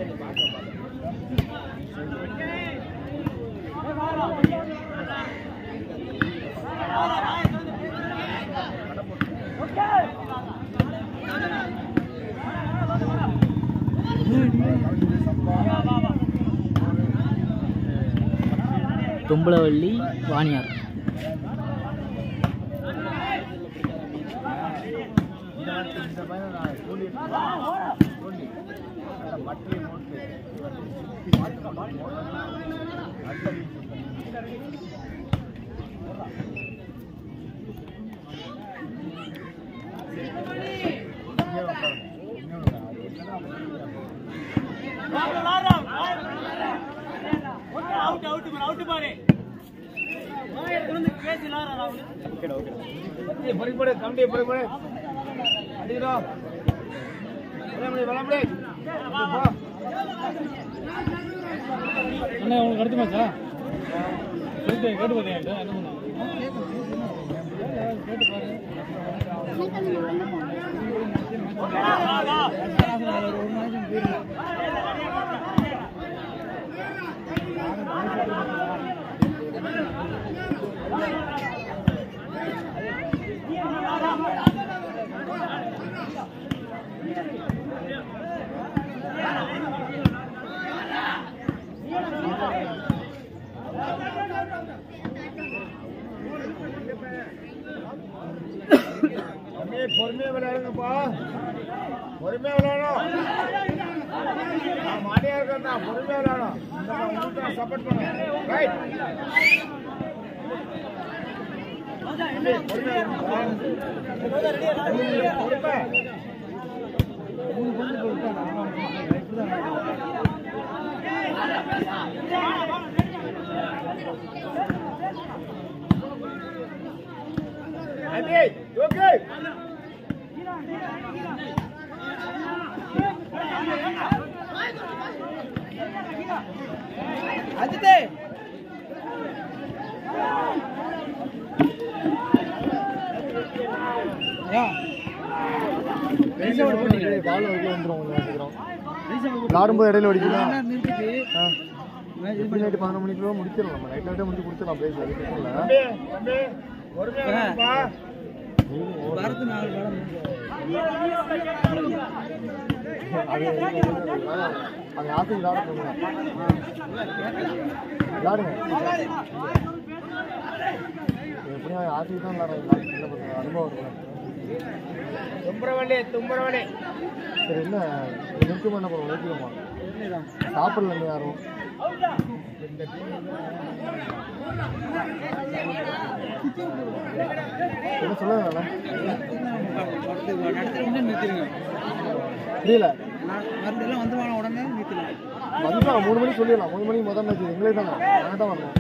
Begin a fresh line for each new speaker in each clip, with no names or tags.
தும்பலவள்ளி வாணியார்
அண்ணா உங்களுக்கு அடுத்த மேட்சா கேட்டு கேட்டு பார்த்தீங்க என்ன பண்ண கேட்டு பாரு
பொறுமையா விளையாடுங்கப்பா பொறுமையா விளையாடும் நான் மாடியா இருக்கா பொறுமையா விளையாடும் உங்களுக்கு சப்போர்ட் பண்ணுங்க ரைட் பொறுமை Andy, you okay?
அஜித்தே
பால் வரைக்கும் வந்துடும் விளாடும்போது இடையில அடிக்கலாம் நைட்டு பதினொரு மணிக்குள்ள முடிச்சிடலாம் நம்ம நைட் நைட்டே முடிச்சு கொடுத்துடலாம் பேச அது பிரச்சனை இல்லை
வரது நாலு படம்
அது அது ஆசை விளாட போங்க விளாடுங்க எப்படியும் ஆசை தான் விளாடுறாங்க சின்ன பசங்க அனுபவம் இருக்கும்
தும்பரவள்ளி தும்பரவள்ளி
சரி என்ன நிறுத்தமா என்ன பண்ணுவோம் நிறுத்திடுமா சாப்பிடல இங்க யாரும் என்ன சொல்லுங்க
நிறுத்திடுங்க
புரியல
மறுபடியும் வந்து வாங்க உடனே நிறுத்திடுங்க
வந்துடலாம் மூணு மணிக்கு சொல்லிடலாம் மூணு மணிக்கு முதல் மேட்ச் எங்களே தானே நாங்கள் தான் வரணும்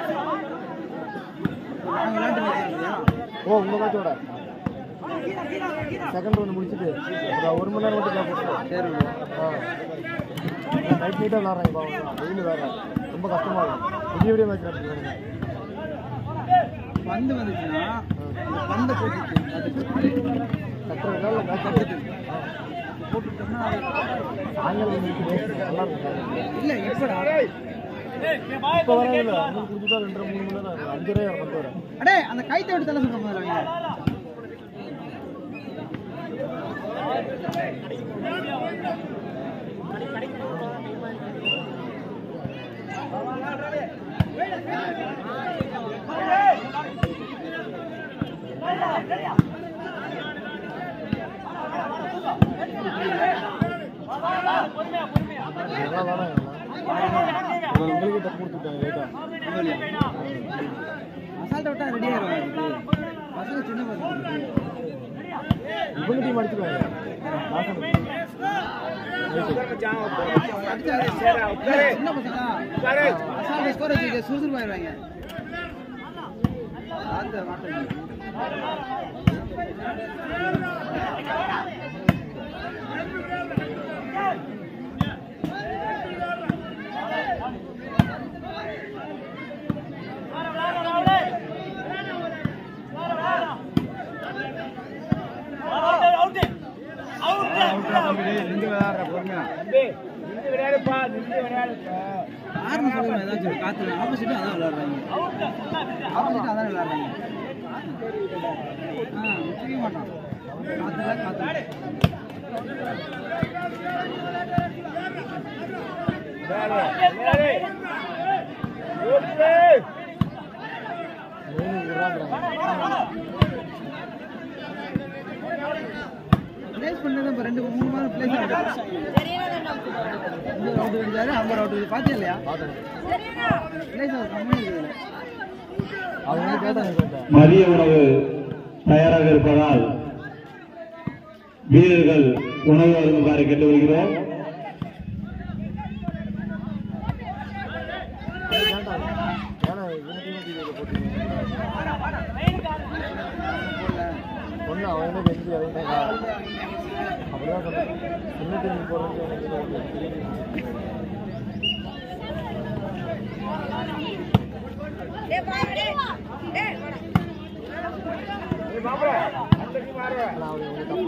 நாங்கள் விளையாண்டு நிறுத்திடுங்க
ஓ உங்கள் மேட்சோட செகண்ட் ரவுண்ட் முடிச்சுட்டு ஒரு ஒரு மணி நேரம் மட்டும் கேப்
சரி
ஆ நைட் நைட்டாக விளாட்றாங்க பாவம் வெயில் வேறு ரொம்ப கஷ்டமாக இருக்கும் விடிய விடிய மேட்ச் நடத்துறாங்க
பந்து வந்துச்சுன்னா அந்த பந்தை போட்டுட்டு அதுக்கு
கட்டுறதுனால மேட்ச்
கட்டுறது போட்டுட்டோம்னா அது
ஆங்கிலம் முடிச்சு நல்லா இருக்கும்
இல்லை இப்படா
இப்போ வராது இல்லை உங்களுக்கு கொடுத்துட்டா ரெண்டரை மூணு மணி நேரம் ஆகும். அஞ்சரை கொண்டு வரேன்
அடே அந்த கைத்தை விட்டு தலை சொல்ல போதுறாங்க
நல்லா வேணாம் உங்களுக்கு தப்பு கொடுத்துட்டாங்க லேட்டாக
அசால்ட்டை விட்டா ரெடி ஆயிரும் பசங்க சின்ன பசங்க
இவங்க டீம் அடிச்சுருவாங்க
சின்ன பசங்க அசால்ட் ஸ்கோர் வச்சு சுறுசுறுப்பாயிருவாங்க பார்த்து மாட்டேன்
நின்று விளையாடுற பொறுமையா
ஆறுனு சொல்லுங்க ஏதாச்சும் காத்துல ஆப்போசிட்டும் அதான் விளையாடுறாங்க ஆப்போசிட்டும் அதான் விளையாடுறாங்க ஆ வச்சுக்க மாட்டான் காத்துல காத்துல
மெயின் விடுறாங்கிறாங்க
பிளேஸ் பண்ணது இப்போ ரெண்டு மூணு மாதம் பிளேஸ் இந்த ரவுண்டு அடிச்சாரு ஐம்பது ரவுண்டு பார்த்தியா இல்லையா
பார்த்தேன்
பிளேஸ் அவர் கம்மி இருக்குது
அவங்க வந்து கேட்டாங்க எங்கள்கிட்ட.
மதிய உணவு தயாராக இருப்பதால் வீரர்கள் உணவு அருந்துமாறு கேட்டு வருகிறோம்
கேட்டாங்க ஏன்னா இவங்க டீம் டிவியில் போட்டுருக்கீங்க ஒன்று அவன் என்ன கெஞ்சி அதை அப்படிதான் சொன்னேன் சின்ன டீம் போடுறது எனக்கு பெரிய team. ஆனா அவரு உங்க தப்பு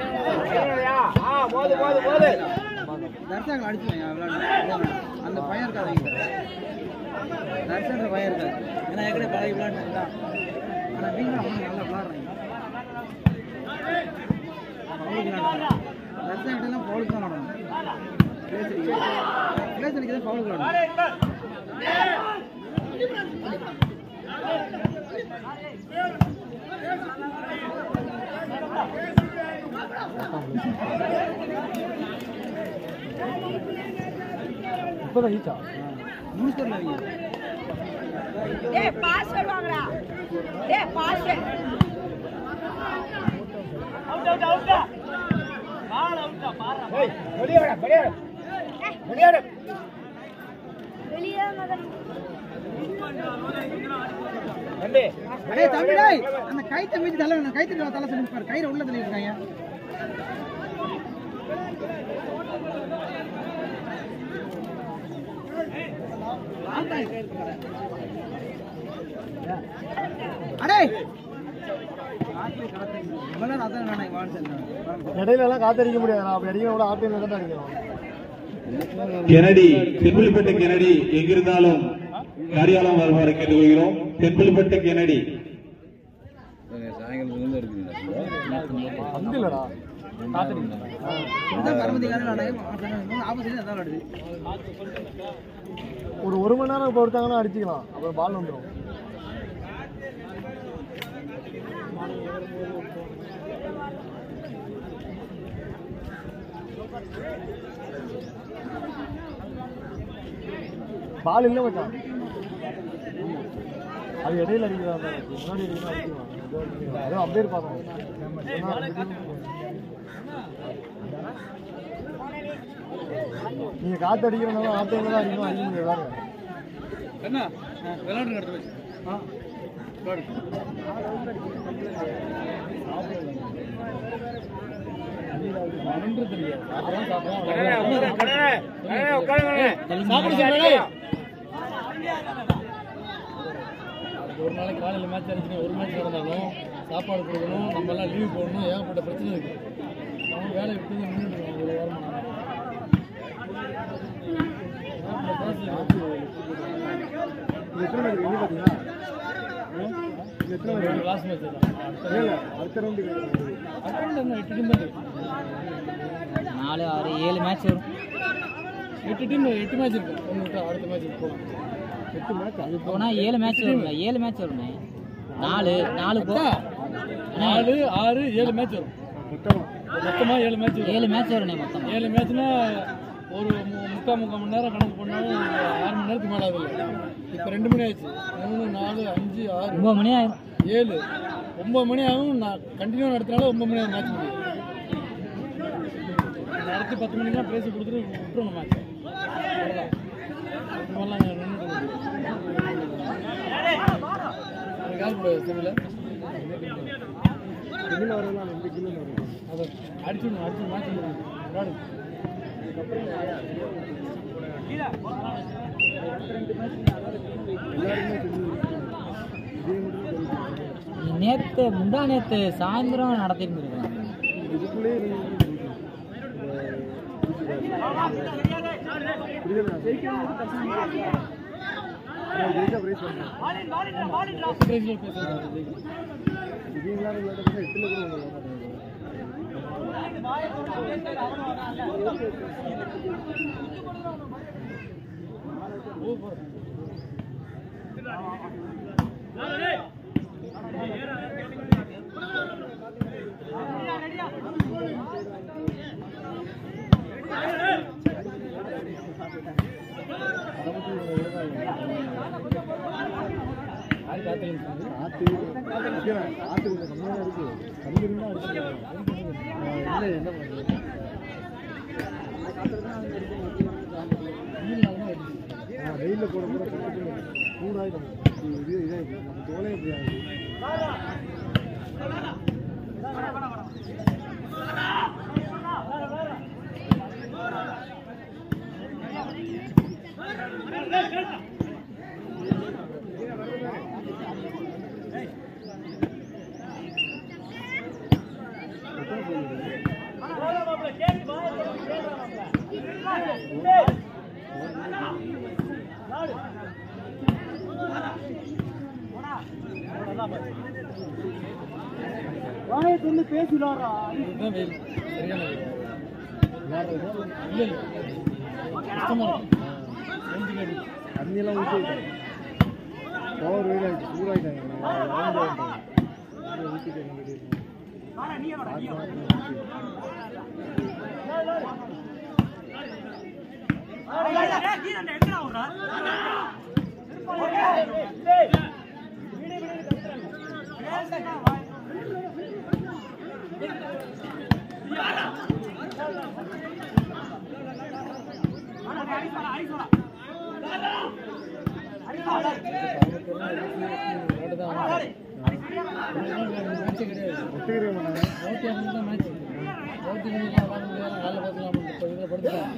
இருப்பாங்க
தர்சாக்கள் அடிச்சுவேன் விளையாண்டு அந்த பையன் இருக்காது தர்சன்ற பையன் இருக்காது ஏன்னா ஏற்கனவே பழகி விளையாண்டு தான் ஆனால் வீட்டில் அவங்க நல்லா விளாட்றாங்க பவுலுக்கு விளையாடுறாங்க தர்சன் கிட்டலாம் பவுலுக்கு தான் விளாடணும் பிளேஸ் அடிக்கிறது பிளேஸ் அடிக்கிறது பவுலுக்கு விளாடணும்
இப்போதான் ஈச்சா
மூணு ஸ்கோரில் அவங்க
டேய் பாஸ்வேர்ட் வாங்கடா டேய் பாஸ்வேர்ட் வெளியே மகன்
ஏய் தம்பி டேய் அந்த கைத்தை மீதி தலை வேணும் கைத்து தலை சொல்லி பாரு கயிறை உள்ள தள்ளி இருக்காங்க அடே இவ்வளோ அதான் வேணாம் வாட்ஸ்
இடையில எல்லாம் காத்தடிக்க முடியாது நான் அப்படி அடிக்க கூட ஆர்டிஎம் தான் அடிக்கணும்
கெனடி தென்புலிப்பட்டு கெனடி எங்கிருந்தாலும் காரியாலம் வருமாறு கேட்டுக்கொள்கிறோம் தென்புலிப்பட்டு கெனடி
வந்து இல்லடா
இதுதான் பரமதிக்காரன் ஆப்போசிட் அதான் விளாடுது
ஒரு ஒரு மணி நேரம் பொறுத்தாங்கன்னா அடிச்சுக்கலாம் அப்புறம் பால் வந்துடும் பால் இல்லை மச்சான் அது இடையில அடிக்கிறதா இருந்தா இருக்கு. முன்னாடி அடிக்கிறதா அடிக்கலாம் இதோ அடிக்கலாம். அதுவும் அம்பேர் பார்க்கணும் நீங்க காத்து அடிக்கிறனால ஆட்டையில தான் அடிக்கணும் அடிக்க முடியாது வேற.
என்ன விளாடுங்க அடுத்த மேட்ச் ஆ விளாடு
ஒரு நாளைக்கு காலையில் மேட்ச் அடிச்சுட்டு ஒரு மேட்ச் நடந்தாலும் சாப்பாடு கொடுக்கணும் நம்ம எல்லாம் லீவ் போடணும் ஏகப்பட்ட பிரச்சனை இருக்கு அவங்க வேலை விட்டு நின்றுட்டு இருக்காங்க ஒரு வாரமா
இது எத்தனை மணிக்கு வெளியே பார்த்தீங்களா இது எத்தனை மணிக்கு
லாஸ்ட் மேட்ச் தான்
இல்ல, இல்ல, அடுத்த ரவுண்டு
அக்கௌண்ட் என்ன எட்டு டீம் தான்
நாலு ஆறு ஏழு மேட்ச் வரும்
எட்டு டீம் எட்டு மேட்ச் இருக்கு ஒன்று விட்டா அடுத்த மேட்ச் போகலாம்
எட்டு மேட்ச்
அது போனால் ஏழு மேட்ச் வரும்ல ஏழு மேட்ச் வரும்ண்ணே நாலு நாலு போ
நாலு ஆறு ஏழு மேட்ச் வரும்
மொத்தமா
மொத்தமா ஏழு மேட்ச் வரும்
ஏழு மேட்ச் வரும்ண்ணே மொத்தம்
ஏழு மேட்ச்னா ஒரு மு- முக்கால் முக்கால் மணி நேரம் கணக்கு பண்ணாலும் ஆறு மணி நேரத்துக்கு மேலே ஆகுது இப்போ ரெண்டு மணி ஆயிடுச்சு மூணு நாலு அஞ்சு ஆறு
ஒம்பது மணி ஆயிரும்
ஏழு ஒன்பது மணி ஆகும் நான் கண்டினியூ நடத்தினாலும் ஒன்பது மணி ஆகும் மேட்ச் முடியும் நடத்தி பத்து மணிக்கு தான் பேசி கொடுத்துட்டு விட்டுருணும் மேட்ச் அவ்வளோதான் இந்த மாதிரிலாம் நின்றுட்டு யார் கூட சிவில்
கிலோ வரலாம் ரெண்டு கிலோ வரும்
அதை அடிச்சுடணும் அடிச்சு மேட்ச் முடியும் விளையாடு
எல்லாருமே சொல்லி இதே மட்டும் தான் தெரியும்.
நேற்று முந்தா நேற்று சாயந்தரம் நடத்திருந்துருக்காங்க
இதுக்குள்ளேயே நீங்க இந்த ஜெயிச்சா பிரைஸ் பண்ணுறேன்
பிரைஸ்ல பேசுறாங்க
இது இல்லாத விளையாட்டு எட்டுல கூட உங்களுக்கு வர மாட்டேங்குது. அதை பத்தி இவங்க விவசாயம்
யார் காத்துக்கிட்டு
ஆத்து வைக்கிறேன். ஆத்து கொஞ்சம் கம்மியாக தான் இருக்கு கம்மி இருந்தால் அடிச்சுக்கிறேன் இல்லை என்ன பண்ணுறது நான் வெயிலில் போட போட சூடாகிடும் இது இதாகிடும் நம்ம தோலே இப்படி ஆகுது
இதுதான் வெயில் சரியான வெயில் இல்ல இல்ல கஷ்டமா இருக்கு நெஞ்சுக்கு அடி.
தண்ணியெல்லாம் ஊற்றிட்டாங்க பவர் வெயில் ஆகிடுச்சு சூடாகிட்டாங்க ஊற்றிட்டாங்க
மேட்சே கிடையாது
ஒத்துக்கிறே மாட்டாங்க
ஓட்டி அப்படின்னு தான் மேட்ச் ஓட்டி பண்ணிக்கலாம் விளாட முடியாது காலைல பார்த்துக்கலாம் இப்போ இதில் படுத்துட்டேன்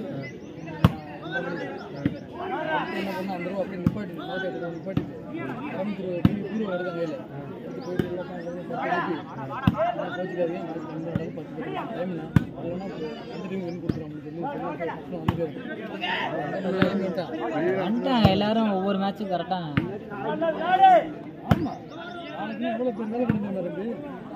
என்ன பண்ண அந்த ரூபா அப்படியே நிப்பாட்டி ஓட்டி அப்படியே நிப்பாட்டிட்டு கோயம்புத்தூர் திரும்பி கீழே வருது கையில் எடுத்து போயிட்டு உள்ள உட்காந்து கோச்சிக்காதீங்க நாளைக்கு ரெண்டு நாளைக்கு பத்து பேர் டைம்னா இல்லைன்னா அந்த டீம் வின் கொடுத்துருவோம் அப்படின்னு சொல்லி வந்து
வந்துட்டாங்க எல்லாரும் ஒவ்வொரு மேட்சும் கரெக்டாக
ஆமாம் நாளைக்கு எவ்வளோ பேர் மேலே கிடைக்கிற மாதிரி இருக்கு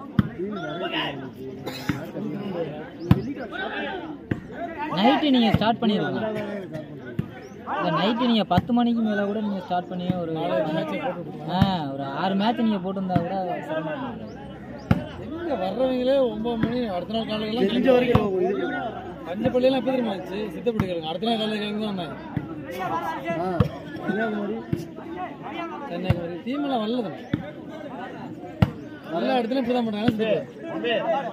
நைட்டு நீங்கள் ஸ்டார்ட் பண்ணிடுங்க இந்த நைட்டு நீங்கள் பத்து மணிக்கு மேலே கூட நீங்கள் ஸ்டார்ட் பண்ணி ஒரு ஆ ஒரு ஆறு மேட்ச் நீங்கள் போட்டிருந்தா கூட சிரமம் இல்லை.
எங்க வர்றவங்களே ஒன்பது மணி அடுத்த நாள் காலையில
தெரிஞ்ச வரைக்கும் இது
அஞ்சு பள்ளியெல்லாம் எப்படி தெரியுமா ஆச்சு சித்தப்படி கிழங்கு அடுத்த நாள் காலையில் கிழங்கு தான் வந்தாங்க
ஆ கன்னியாகுமரி
கன்னியாகுமரி டீம் எல்லாம் வரல தானே எல்லா இடத்துலயும் இப்படி தான் பண்ணுறாங்க சித்தப்படி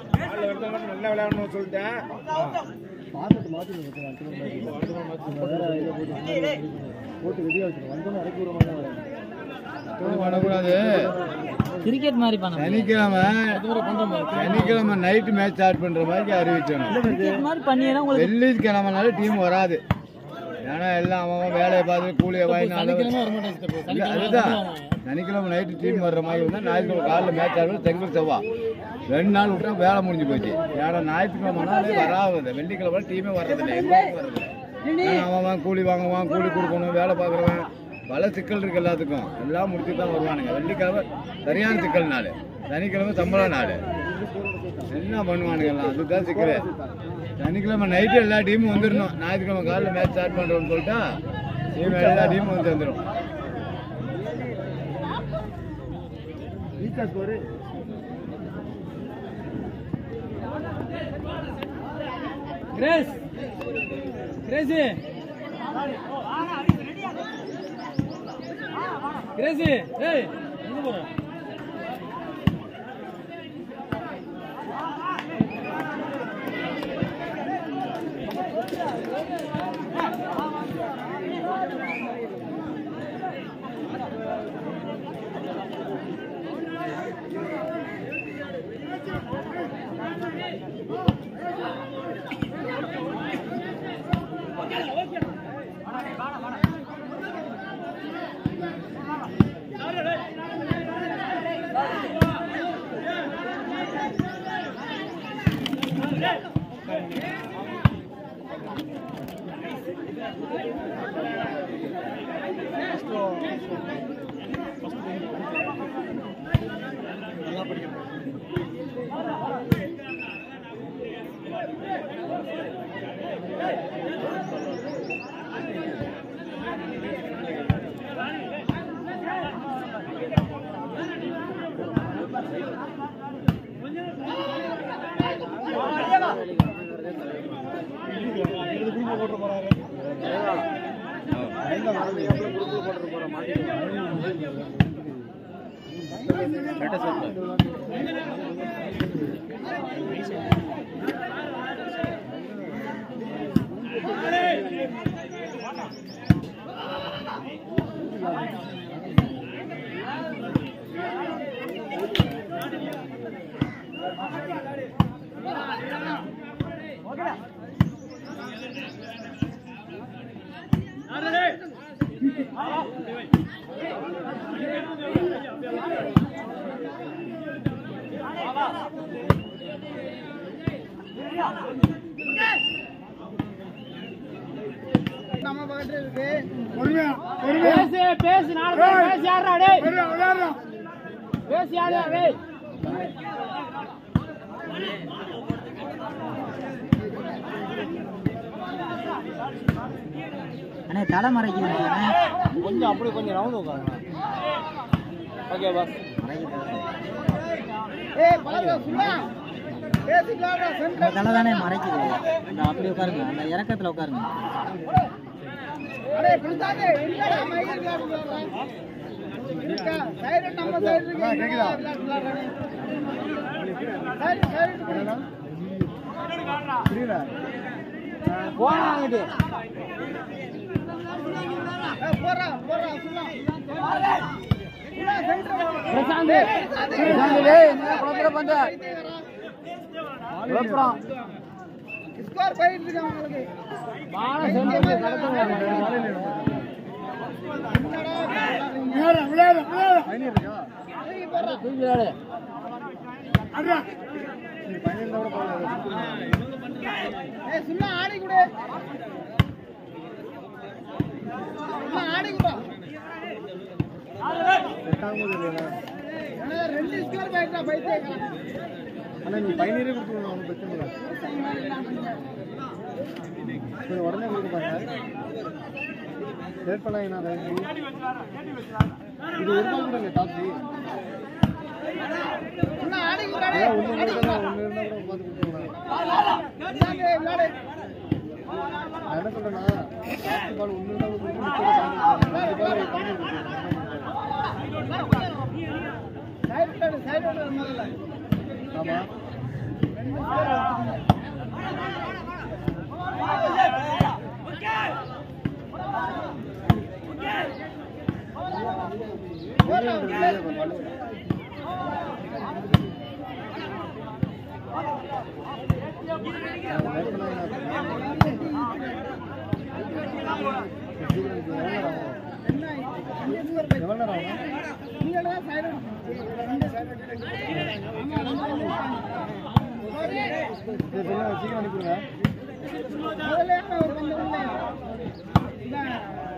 பார்த்துட்டு மாற்றி வேற இதில் போட்டு போட்டு வெளியே வச்சுருவோம் வந்தோன்னு இறக்கி விட மாட்டாங்க
பண்ணக்கூடாது
கிரிக்கெட் மாதிரி பண்ண
சனிக்கிழமை
அடுத்த முறை பண்ற மாதிரி
சனிக்கிழமை நைட்டு மேட்ச் ஸ்டார்ட் பண்ற மாதிரி அறிவிச்சணும்
கிரிக்கெட் மாதிரி பண்ணினா உங்களுக்கு
வெள்ளிக்கிழமைனால டீம் வராது ஏன்னா எல்லாம் அவன் அவன் வேலையை பார்த்து கூலியை வாங்கி நாலு
சனிக்கிழமை வர மாட்டாங்க சித்தப்படி
இல்ல,
சனிக்கிழமை
அதுதான்
வருவாங்க.
சனிக்கிழமை நைட்டு டீம் வர்ற மாதிரி இருந்தால் ஞாயிற்றுக்கிழமை காலைல மேட்ச் ஆடுறது செங்கல் செவ்வா ரெண்டு நாள் விட்டா வேலை முடிஞ்சு போச்சு ஏன்னா ஞாயிற்றுக்கிழமைனாலே வராது வெள்ளிக்கிழமை டீமே வர்றதில்லை எங்கேயும் வர்றதில்லை ஏன்னா அவன் அவன் கூலி வாங்குவான் கூலி கொடுக்கணும் வேலை பார்க்குறவன் பல சிக்கல் இருக்கு எல்லாத்துக்கும் எல்லாம் முடிச்சு தான் வருவானுங்க வெள்ளிக்கிழமை சரியான சிக்கல் நாள் சனிக்கிழமை சம்பள நாள் என்ன பண்ணுவானுங்க எல்லாம் அதுதான் சிக்கல் சனிக்கிழமை நைட்டு எல்லா டீமும் வந்துடணும் ஞாயிற்றுக்கிழமை காலைல மேட்ச் ஸ்டார்ட் பண்ணுறோம்னு சொல்லிட்டா டீம் எல்லா டீமும் வந்து வந்துடும்
ரீசார்ஜ் போரு
கிரேஸ் கிரேசி கிரேசி ஏய் எங்க போற
நம்ம பக்கத்துல இருக்கு
பேசு பேசு நாலு பேர் பேசி யாரா டேய் பேசி யாரா டேய்
அண்ணே தலை மறைக்குது அண்ணே
கொஞ்சம் அப்படி கொஞ்சம் ரவுண்ட் உட்காருங்க ஓகே பாஸ்
ஏய் பழக்க சும்மா பேசிக்கலாம்டா
அந்த
சென்டர்
தலை தானே மறைக்குது அந்த அப்படி உட்காருங்க அந்த இறக்கத்துல உட்காருங்க
அடே புடிச்சாதே இல்லடா மயிர் விளையாடுறா இருக்கா சைடு நம்ம சைடு இருக்கு கேக்குதா சைடு சைடு புரியல புரியல
போடா அங்கிட்டு
போறா போறா சும்மா சும்மா சென்டர்
பிரசாந்த்
பிரசாந்த்
டேய் என்ன குழப்பற பண்ற குழப்பறான்
ஸ்கோர் போயிட்டு இருக்கு அவங்களுக்கு
வாழ சென்று கடத்த தூக்கி விளையாடு
ஏய் சும்மா ஆடி கொடு சும்மா ஆடி கொடு ஏன்னா ரெண்டு ஸ்கோர் போயிட்டா பைத்தே
அண்ணா நீ பையனரே கொடுத்துருங்க ஒன்றும் பிரச்சனை இல்லை கொஞ்சம் உடனே கொடுக்க பாருங்க லேட் பண்ணாங்க நான் இது ஒரு நாள் கூட இல்லை டாப்ஸி
சும்மா ஆடி கொடு
அதான் ஒன்று இருந்தால் ஒன்று இருந்தால் கூட பார்த்து கொடுத்துருங்க
பிரசாந்த் விளையாடு
நான் என்ன சொல்றேன்னா லாஸ்ட் பால் ஒன்று இருந்தால் கூட முப்பது பால் பதினஞ்சு
சைடு விளையாடு சைடு விளையாடு முதல்ல
ஆமாம்
போறா விளையாடு
எவ்வளோ நேரம் ஆகும்
நீங்க தான் சைடு ரெண்டு சைடு
சரி சொல்லுங்க சீக்கிரம் அனுப்பிடுங்க
முதல்ல ஒரு பந்து உள்ள இதான்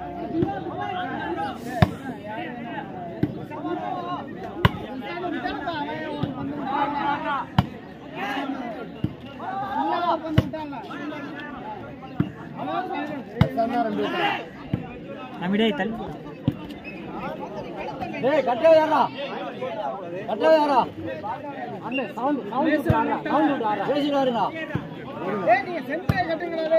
சொன்னா ரெண்டு பேரும்
நம்பிடே தள்ளி
டேய் கட்டவே யாரா கட்டவே யாரா அண்ணே சவுண்ட் சவுண்ட் விட்டுறாங்க சவுண்ட் விட்டுறாங்க பேசிட்டு வருங்க
ஏய் நீங்க சென்டரை கட்டுங்கடா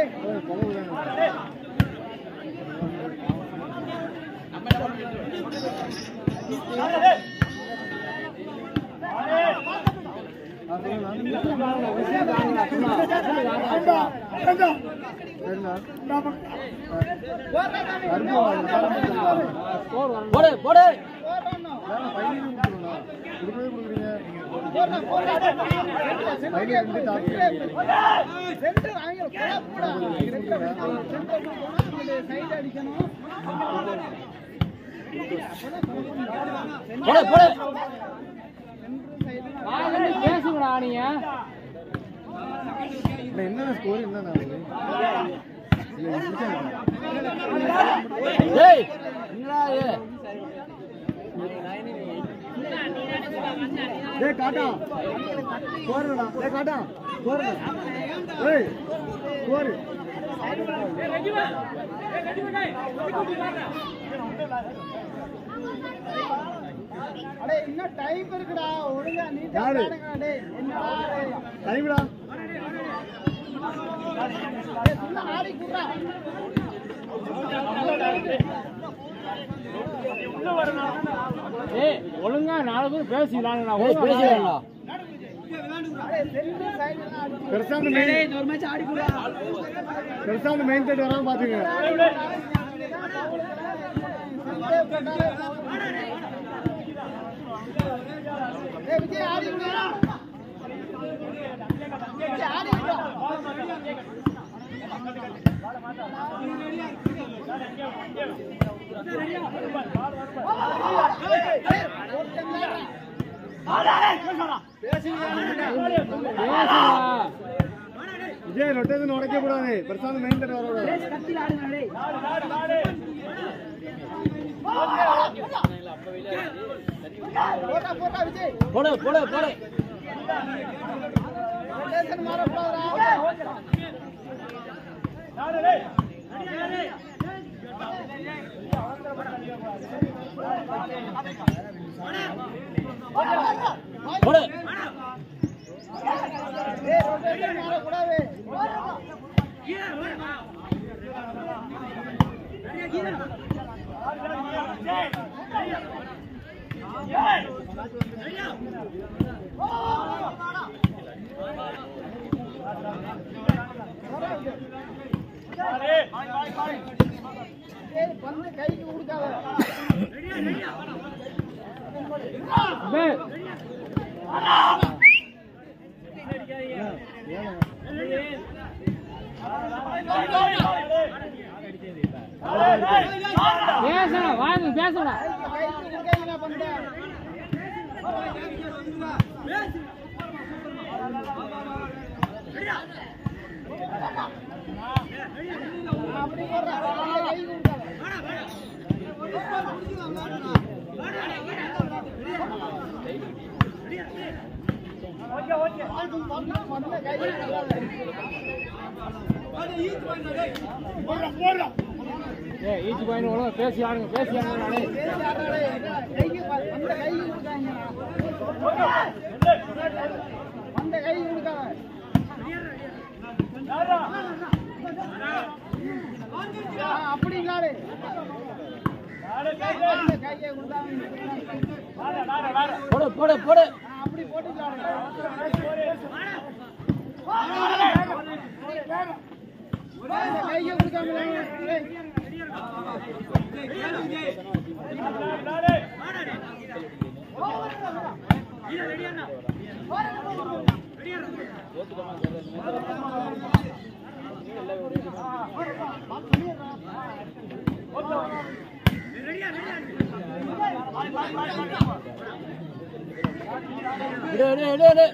போடு போடு
சென்டர் ஆங்கில போடா சென்டர் சைடு அடிக்கணும்
போடு போடு வாங்க பேசுங்கடா நீங்க
என்னென்ன ஸ்கோர் என்னென்ன
ஏய் என்னடா இது
டேய் காட்டா போறடா டேய் காட்டா போறடா ஏய் போரு
அடே இன்னும் டைம் இருக்குடா ஒழுங்கா நீட்டா
யாரு?
விளையாடுங்க, டேய். என்னடா டேய்.
டைம்டா
டேய், சும்மா ஆடி குடுறா.
ஏய் ஒழுங்கா நாலு பேர் பேசி விளையாடுடா ஏய் பேசி விளையாடுடா
டேய், ரெண்டு side எல்லாம் ஆடி குடுறா.
பெருசா அந்த மெயின்
இந்த ஒரு மேட்ச் ஆடி குடுறா.
பெருசா அந்த மெயின் தேட் வராம பாத்துங்க
டேய், விஜய் ஆடி குடுறா. விஜய் ஆடி குடுறா.
விஜய் ரொட்டேஷன் உடைக்க கூடாது பெருசா அந்த மெயின் தேட் வரக்கூடாது
கத்தில ஆடுங்க, டேய். போடா, போடா, விஜய்.
போடு போடு போடு
rotation மாறக்கூடாதுடா.
போடு
டேய், rotation மாறக்கூடாது. டேய், பந்து கைக்கு கொடுக்காத
பேசுடா வாங்க பேசுடா
கைக்கு கொடுக்காதீங்க பந்து அப்படி போடுறா கைக்கு கொடுக்காத பந்து கைக்கு கொடுக்காத
ஏய் ஈச்சி பாயிண்ட் ஒழுங்கா பேசி ஆடுங்க பேசி ஆடுங்க டேய்
பேசி ஆடுறாடே. கைக்கு ப- பந்த கைக்கு கொடுக்காதீங்க பந்த கைக்கு கொடுக்காத ஆ, அப்படி இல்லாடு பந்த கையை கொடுக்காம
போடு போடு போடு
ஆ, அப்படி போட்டுக்கலாம் கையை கொடுக்காம ஏய்.
இடு இடு இடு இடு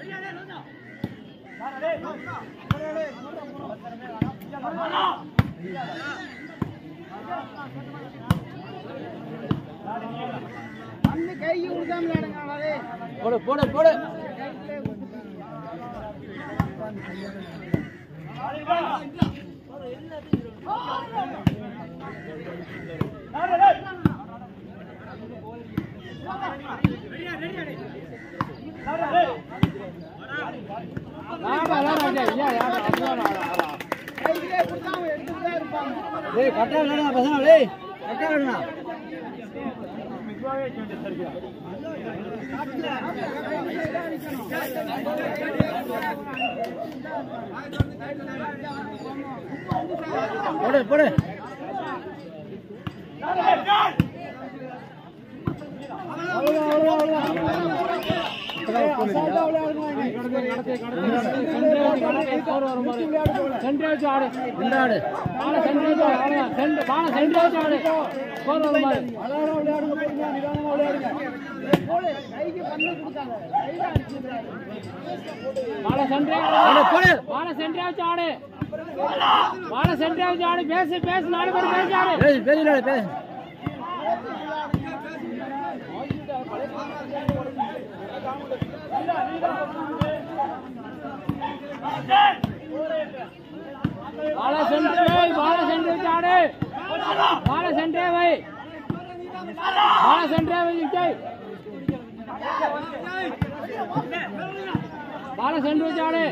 பந்து கைக்கு கொடுக்காம விளையாடுங்க
போடு போடு போடு ஆடா ஆடா ஐயா ஆடா ஆடா ஆடா
கையிலே கொடுக்காம எடுத்துட்டு தான் இருப்பாங்க
டேய் கட்டா விளையாடுங்க பசங்க டேய் கட்டா விளையாடுங்க போடு போடு சென்ட்ராச்சு ஆடு இந்த ஆடு பால சென்ட்ராச்சு ஆடு சென்ட் பால சென்ட்ராச்சு ஆடு ஸ்கோர் வரும் பாரு
கைக்கு பந்து கொடுக்காத கையில அடிச்சுடுறாரு
பால சென்ட்ரா ஆடு போடு பால சென்ட்ராச்சு ஆடு வாழ சென்டர் வச்சு ஆடு பேசு பேசு நாலு பேர் பேசி ஆடு
பேசு பேசு பேசு
வாழ சென்டர் வை வாழ சென்டர் வச்சு ஆடு வாழ சென்டர் வை வாழ சென்டர் வை விஜய் வாழ சென்டர் வச்சு ஆடு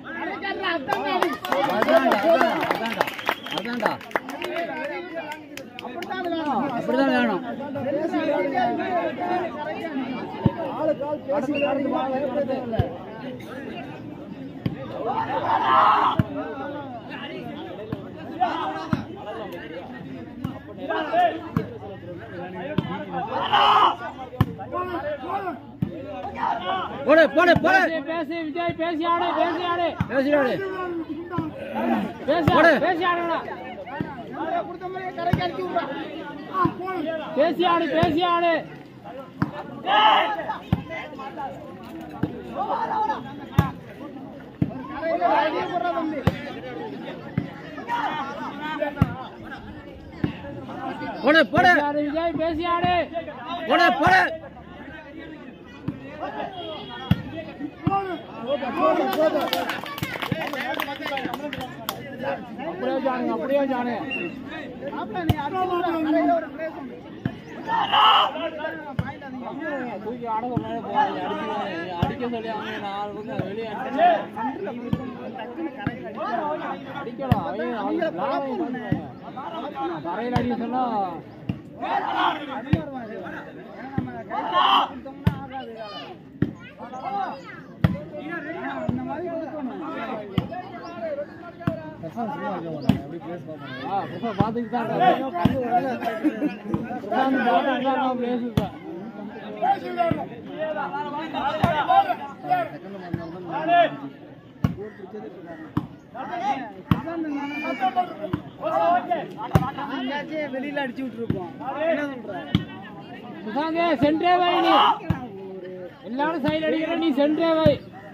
அதான்டா அப்படிதான் வேணும் போடு போடு போடு
பேசி பேசி விஜய் பேசி ஆடு பேசி ஆடு
பேசிடாடு
பேசி
போடு.
ஆடு பேசி ஆடுடா பேசி ஆடு பேசி ஆடு
போடு போடு
பேசி ஆடு விஜய் பேசி ஆடு
போடு போடு
அப்படியே ஜானுங்க அப்படியே ஜானுங்க தூக்கி ஆட சொன்னாலே போகாது அடிக்க அடிக்க சொல்லி அவங்க நாலு பக்கம் வெளியே அடிக்கலாம் அவங்க அவங்க தரையில் அடிக்க சொன்னா ஆ, பிரசாந்த் பார்த்துக்கிட்டு தான் இருக்காரு. பிரசாந்த் பார்த்துக்கிட்டு தான் இருக்கான், place இப்ப.
வெளியில அடிச்சு விட்டுருப்போம் என்ன சொல்ற
சுசாந்த் சென்ட்ரே வை நீ எல்லாரும் சைடு அடிக்கிற நீ சென்ட்ரே வை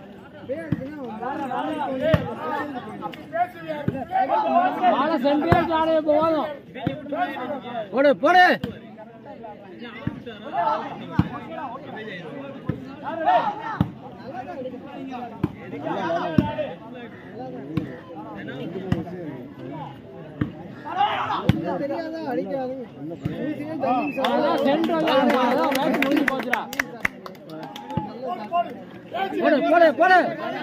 வாழ சென்ட்ரே ஆடு போதும்
போடு போடு
அதான் சென்ட்ரல் அதான் மேட்ச் முடிஞ்சு போச்சுடா
போடு போடு போடு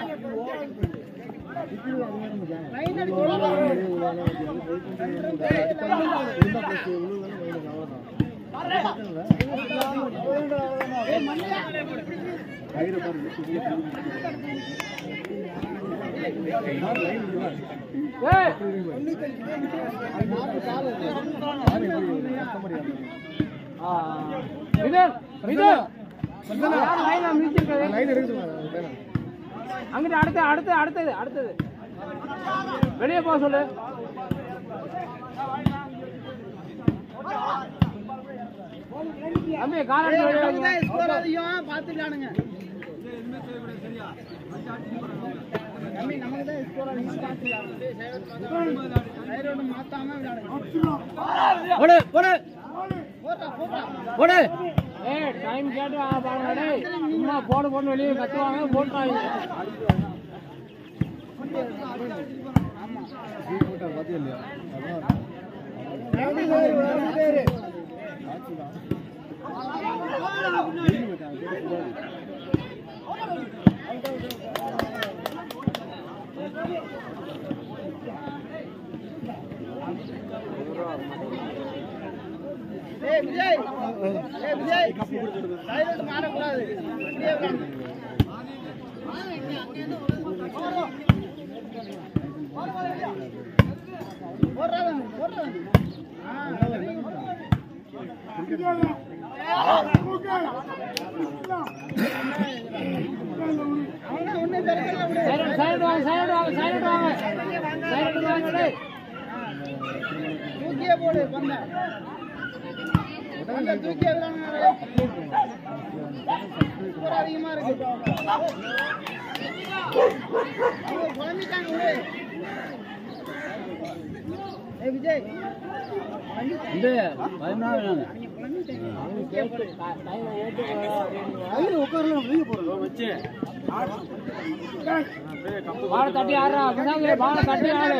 ஏய் ஆ, விதன் விதன் யார் லைனா மிதிச்சிருக்காது அங்கிட்டு அடுத்து அடுத்து அடுத்தது அடுத்தது வெளியே போக சொல்லு தம்பி காலாடி வெளியே
ஸ்கோர் அதிகம் பாத்துக்கலானுங்க தம்பி நமக்கு தான் ஸ்கோர் அதிகம் பாத்துக்கலாம் மாத்தாம விளையாடுங்க போடு போடு போடு
ஏய் டைம் கேட்டு ஆ பாருங்க டேய் சும்மா போடு போட்டு வெளியே கத்துவாங்க போட்டுறாங்க
ஏய் விஜய் ஏய் விஜய் சைலண்ட் மாறக்கூடாது இப்படியே விளையாடு. போடுறாங்க போடுறாங்க அவனா ஒண்ணு பெருக்கல விடு
சைலண்ட் சைலண்ட் வாங்க சைலண்ட் வாங்க சைலண்ட் வாங்க சைலண்ட் வாங்க டேய்
தூக்கியே போடு பந்த பந்த தூக்கியே விளையாடுங்க ஸ்கோர் அதிகமா இருக்கு அவங்க குழம்பிட்டாங்க விடு
இந்த பதினாறு பால தட்டி ஆடுறா விஜய் பால தட்டி ஆடு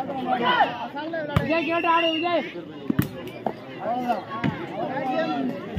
விஜய் கேட்டு ஆடு விஜய்